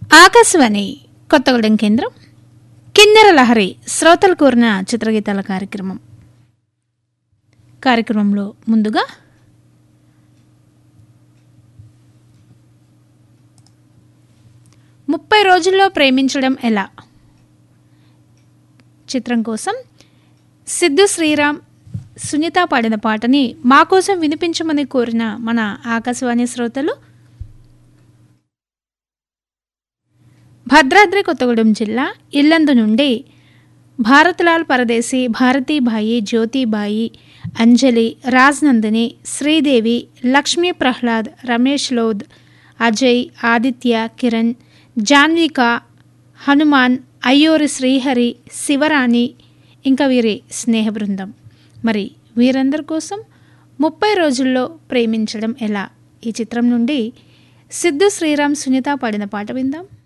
ఆకాశవాణి కొత్తగూడెం కేంద్రం కిన్నెర లహరి శ్రోతలు కోరిన చిత్రగీతాల కార్యక్రమం కార్యక్రమంలో ముందుగా ముప్పై రోజుల్లో ప్రేమించడం ఎలా చిత్రం కోసం సిద్ధు శ్రీరామ్ సునీత పాడిన పాటని మా కోసం వినిపించమని కోరిన మన ఆకాశవాణి శ్రోతలు భద్రాద్రి కొత్తగూడెం జిల్లా ఇల్లందు నుండి భారత్లాల్ పరదేశీ భారతీబాయి జ్యోతిబాయి అంజలి రాజ్నందిని శ్రీదేవి లక్ష్మీ ప్రహ్లాద్ రమేష్ లోద్ అజయ్ ఆదిత్య కిరణ్ జాన్విక హనుమాన్ అయ్యూరి శ్రీహరి శివరాణి ఇంకా వీరి స్నేహ బృందం మరి వీరందరి కోసం ముప్పై రోజుల్లో ప్రేమించడం ఎలా ఈ చిత్రం నుండి సిద్ధు శ్రీరామ్ సునీత పాడిన పాట విందాం